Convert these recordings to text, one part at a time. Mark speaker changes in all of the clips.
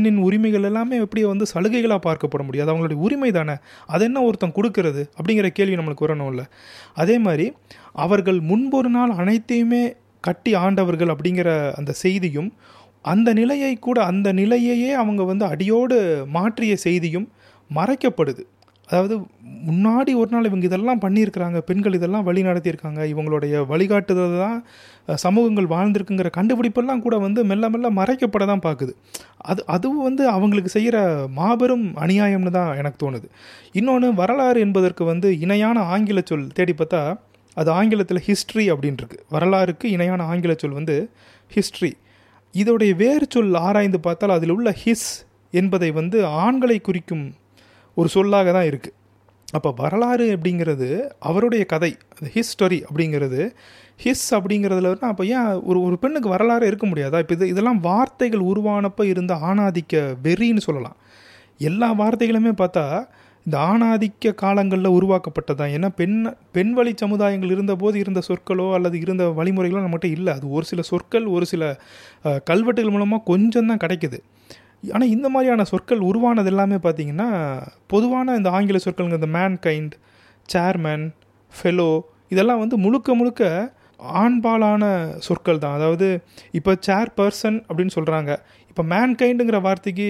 Speaker 1: பெண்ணின் உரிமைகள் எல்லாமே எப்படி வந்து சலுகைகளாக பார்க்கப்பட முடியும் அது அவங்களுடைய உரிமை தானே அது என்ன ஒருத்தன் கொடுக்கறது அப்படிங்கிற கேள்வி நம்மளுக்கு வரணும்ல அதே மாதிரி அவர்கள் முன்பொரு நாள் அனைத்தையுமே கட்டி ஆண்டவர்கள் அப்படிங்கிற அந்த செய்தியும் அந்த நிலையை கூட அந்த நிலையையே அவங்க வந்து அடியோடு மாற்றிய செய்தியும் மறைக்கப்படுது அதாவது முன்னாடி ஒரு நாள் இவங்க இதெல்லாம் பண்ணியிருக்கிறாங்க பெண்கள் இதெல்லாம் வழி நடத்தியிருக்காங்க இவங்களுடைய வழிகாட்டுதல் தான் அஹ், சமூகங்கள் வாழ்ந்திருக்குங்கிற கண்டுபிடிப்பெல்லாம் கூட வந்து மெல்ல மெல்ல மறைக்கப்பட தான் பார்க்குது அது அதுவும் வந்து அவங்களுக்கு செய்கிற மாபெரும் அநியாயம்னு தான் எனக்கு தோணுது இன்னொன்று வரலாறு என்பதற்கு வந்து இணையான ஆங்கில சொல் தேடி பார்த்தா அது ஆங்கிலத்தில் ஹிஸ்ட்ரி அப்படின்ட்டுருக்கு வரலாறுக்கு இணையான ஆங்கில சொல் வந்து ஹிஸ்ட்ரி இதோடைய வேறு சொல் ஆராய்ந்து பார்த்தால் அதில் உள்ள ஹிஸ் என்பதை வந்து ஆண்களை குறிக்கும் ஒரு சொல்லாக தான் இருக்குது அப்போ வரலாறு அப்படிங்கிறது அவருடைய கதை அது ஹிஸ்டரி அப்படிங்கிறது ஹிஸ் அப்படிங்கிறதுல வந்து அப்போ ஏன் ஒரு ஒரு பெண்ணுக்கு வரலாறு இருக்க முடியாதா இப்போ இது இதெல்லாம் வார்த்தைகள் உருவானப்போ இருந்த ஆணாதிக்க வெறின்னு சொல்லலாம் எல்லா வார்த்தைகளுமே பார்த்தா இந்த ஆணாதிக்க காலங்களில் உருவாக்கப்பட்டதான் ஏன்னா பெண் பெண் வழி சமுதாயங்கள் இருந்தபோது இருந்த சொற்களோ அல்லது இருந்த வழிமுறைகளோ நம்மகிட்ட இல்லை அது ஒரு சில சொற்கள் ஒரு சில அஹ், கல்வெட்டுகள் மூலமாக கொஞ்சம் தான் கிடைக்குது ஆனால் இந்த மாதிரியான சொற்கள் உருவானது எல்லாமே பார்த்தீங்கன்னா பொதுவான இந்த ஆங்கில சொற்கள்ங்க இந்த மேன் கைண்ட் சேர்மேன் ஃபெலோ இதெல்லாம் வந்து முழுக்க முழுக்க ஆண்பாலான சொற்கள் தான் அதாவது இப்போ சேர் பர்சன் அப்படின்னு சொல்கிறாங்க இப்போ மேன் கைண்டுங்கிற வார்த்தைக்கு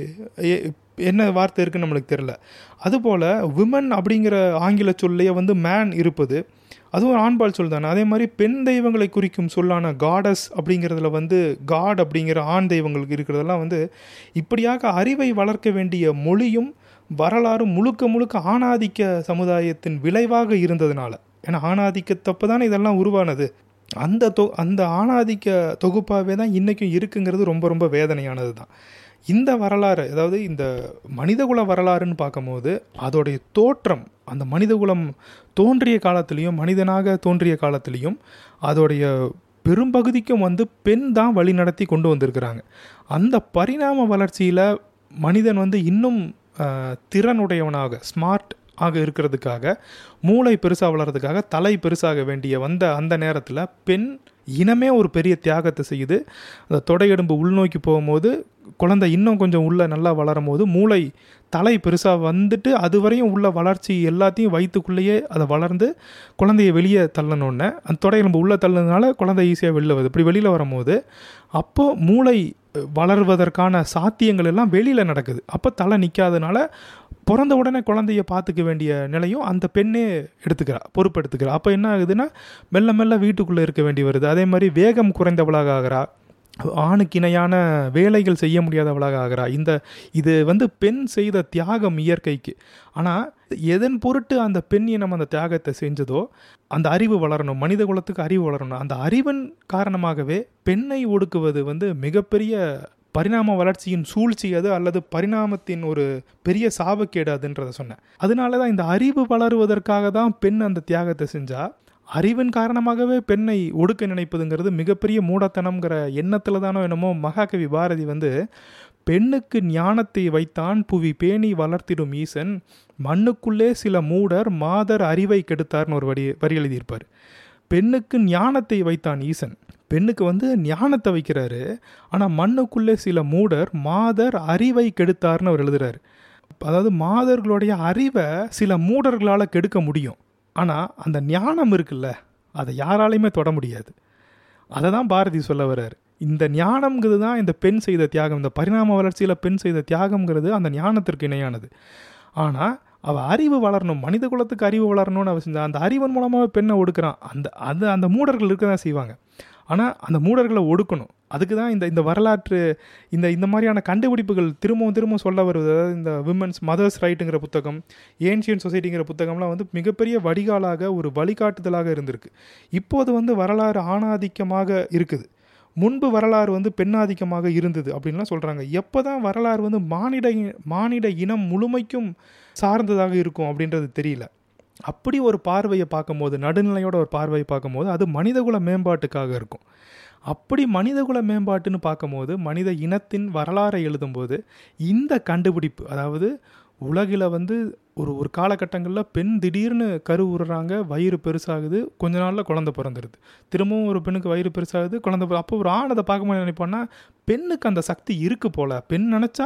Speaker 1: எ- என்ன வார்த்தை இருக்குன்னு நம்மளுக்கு தெரில அதுபோல் விமன் அப்படிங்கிற ஆங்கில சொல்லையே வந்து மேன் இருப்பது அதுவும் ஒரு ஆண்பால் சொல் தானே அதே மாதிரி பெண் தெய்வங்களை குறிக்கும் சொல்லான காடஸ் அப்படிங்கிறதுல வந்து காட் அப்படிங்கிற ஆண் தெய்வங்களுக்கு இருக்கிறதெல்லாம் வந்து இப்படியாக அறிவை வளர்க்க வேண்டிய மொழியும் வரலாறும் முழுக்க முழுக்க ஆணாதிக்க சமுதாயத்தின் விளைவாக இருந்ததுனால ஏன்னா ஆணாதிக்கத்தப்போ தானே இதெல்லாம் உருவானது அந்த தொ அந்த ஆணாதிக்க தொகுப்பாகவே தான் இன்றைக்கும் இருக்குங்கிறது ரொம்ப ரொம்ப வேதனையானது தான் இந்த வரலாறு அதாவது இந்த மனிதகுல வரலாறுன்னு பார்க்கும்போது அதோடைய தோற்றம் அந்த மனிதகுலம் தோன்றிய காலத்திலையும் மனிதனாக தோன்றிய காலத்திலையும் அதோடைய பெரும்பகுதிக்கும் வந்து பெண் தான் வழி நடத்தி கொண்டு வந்திருக்கிறாங்க அந்த பரிணாம வளர்ச்சியில் மனிதன் வந்து இன்னும் ஆஹ், திறனுடையவனாக ஸ்மார்ட் ஆக இருக்கிறதுக்காக மூளை பெருசாக வளர்றதுக்காக தலை பெருசாக வேண்டிய வந்த அந்த நேரத்தில் பெண் இனமே ஒரு பெரிய தியாகத்தை செய்யுது அந்த தொடையெலும்பு உள்நோக்கி போகும்போது குழந்தை இன்னும் கொஞ்சம் உள்ள நல்லா வளரும் போது மூளை தலை பெருசாக வந்துட்டு அது வரையும் உள்ள வளர்ச்சி எல்லாத்தையும் வயிற்றுக்குள்ளேயே அதை வளர்ந்து குழந்தைய வெளியே தள்ளணுன்னே அந்த தொடையெலும்பு உள்ளே தள்ளுனதுனால குழந்தை ஈஸியாக வெளில வருது இப்படி வெளியில் வரும்போது அப்போ மூளை அஹ், வளர்வதற்கான சாத்தியங்கள் எல்லாம் வெளியில் நடக்குது அப்போ தலை நிற்காதனால பிறந்த உடனே குழந்தைய பார்த்துக்க வேண்டிய நிலையும் அந்த பெண்ணே எடுத்துக்கிறா பொறுப்பு எடுத்துக்கிறா அப்போ என்ன ஆகுதுன்னா மெல்ல மெல்ல வீட்டுக்குள்ளே இருக்க வேண்டி வருது அதே மாதிரி வேகம் குறைந்தவளாக ஆகிறா ஆணுக்கு இணையான வேலைகள் செய்ய முடியாதவளாக ஆகிறா இந்த இது வந்து பெண் செய்த தியாகம் இயற்கைக்கு ஆனால் எதன் பொருட்டு அந்த பெண் இனம் அந்த தியாகத்தை செஞ்சதோ அந்த அறிவு வளரணும் மனித குலத்துக்கு அறிவு வளரணும் அந்த அறிவின் காரணமாகவே பெண்ணை ஒடுக்குவது வந்து மிகப்பெரிய பரிணாம வளர்ச்சியின் சூழ்ச்சி அது அல்லது பரிணாமத்தின் ஒரு பெரிய சாபக்கேடு அதுன்றதை சொன்னேன் அதனால தான் இந்த அறிவு வளருவதற்காக தான் பெண் அந்த தியாகத்தை செஞ்சா அறிவின் காரணமாகவே பெண்ணை ஒடுக்க நினைப்பதுங்கிறது மிகப்பெரிய மூடத்தனம்ங்கிற எண்ணத்தில் தானோ என்னமோ மகாகவி பாரதி வந்து பெண்ணுக்கு ஞானத்தை வைத்தான் புவி பேணி வளர்த்திடும் ஈசன் மண்ணுக்குள்ளே சில மூடர் மாதர் அறிவை கெடுத்தார்னு ஒரு வரி வரி எழுதியிருப்பார் பெண்ணுக்கு ஞானத்தை வைத்தான் ஈசன் பெண்ணுக்கு வந்து ஞானத்தை வைக்கிறாரு ஆனால் மண்ணுக்குள்ளே சில மூடர் மாதர் அறிவை கெடுத்தார்னு அவர் எழுதுறாரு அதாவது மாதர்களுடைய அறிவை சில மூடர்களால் கெடுக்க முடியும் ஆனால் அந்த ஞானம் இருக்குல்ல அதை யாராலையுமே தொட முடியாது அதை தான் பாரதி சொல்ல வர்றாரு இந்த ஞானம்ங்கிறது தான் இந்த பெண் செய்த தியாகம் இந்த பரிணாம வளர்ச்சியில் பெண் செய்த தியாகம்ங்கிறது அந்த ஞானத்திற்கு இணையானது ஆனால் அவள் அறிவு வளரணும் மனித குலத்துக்கு அறிவு வளரணும்னு அவள் செஞ்சா அந்த அறிவன் மூலமாக பெண்ணை ஒடுக்குறான் அந்த அது அந்த மூடர்கள் இருக்க தான் செய்வாங்க ஆனால் அந்த மூடர்களை ஒடுக்கணும் அதுக்கு தான் இந்த இந்த வரலாற்று இந்த இந்த மாதிரியான கண்டுபிடிப்புகள் திரும்பவும் திரும்பவும் சொல்ல வருவது அதாவது இந்த விமன்ஸ் மதர்ஸ் ரைட்டுங்கிற புத்தகம் ஏன்ஷியன் சொசைட்டிங்கிற புத்தகம்லாம் வந்து மிகப்பெரிய வடிகாலாக ஒரு வழிகாட்டுதலாக இருந்திருக்கு இப்போது வந்து வரலாறு ஆணாதிக்கமாக இருக்குது முன்பு வரலாறு வந்து பெண்ணாதிக்கமாக இருந்தது அப்படின்லாம் சொல்கிறாங்க எப்போ தான் வரலாறு வந்து மானிட இ- மானிட இனம் முழுமைக்கும் சார்ந்ததாக இருக்கும் அப்படின்றது தெரியல அப்படி ஒரு பார்வையை பார்க்கும்போது நடுநிலையோட ஒரு பார்வையை பார்க்கும்போது அது மனிதகுல மேம்பாட்டுக்காக இருக்கும் அப்படி மனிதகுல மேம்பாட்டுன்னு பார்க்கும்போது மனித இனத்தின் வரலாறை எழுதும்போது இந்த கண்டுபிடிப்பு அதாவது உலகில் வந்து ஒரு ஒரு காலகட்டங்களில் பெண் திடீர்னு கரு உருறாங்க வயிறு பெருசாகுது கொஞ்ச நாளில் குழந்தை பிறந்துருது திரும்பவும் ஒரு பெண்ணுக்கு வயிறு பெருசாகுது குழந்தை பிற- அப்போ ஒரு ஆண் அதை பார்க்கும்போது நினைப்பான்னா பெண்ணுக்கு அந்த சக்தி இருக்கு போல பெண் நினச்சா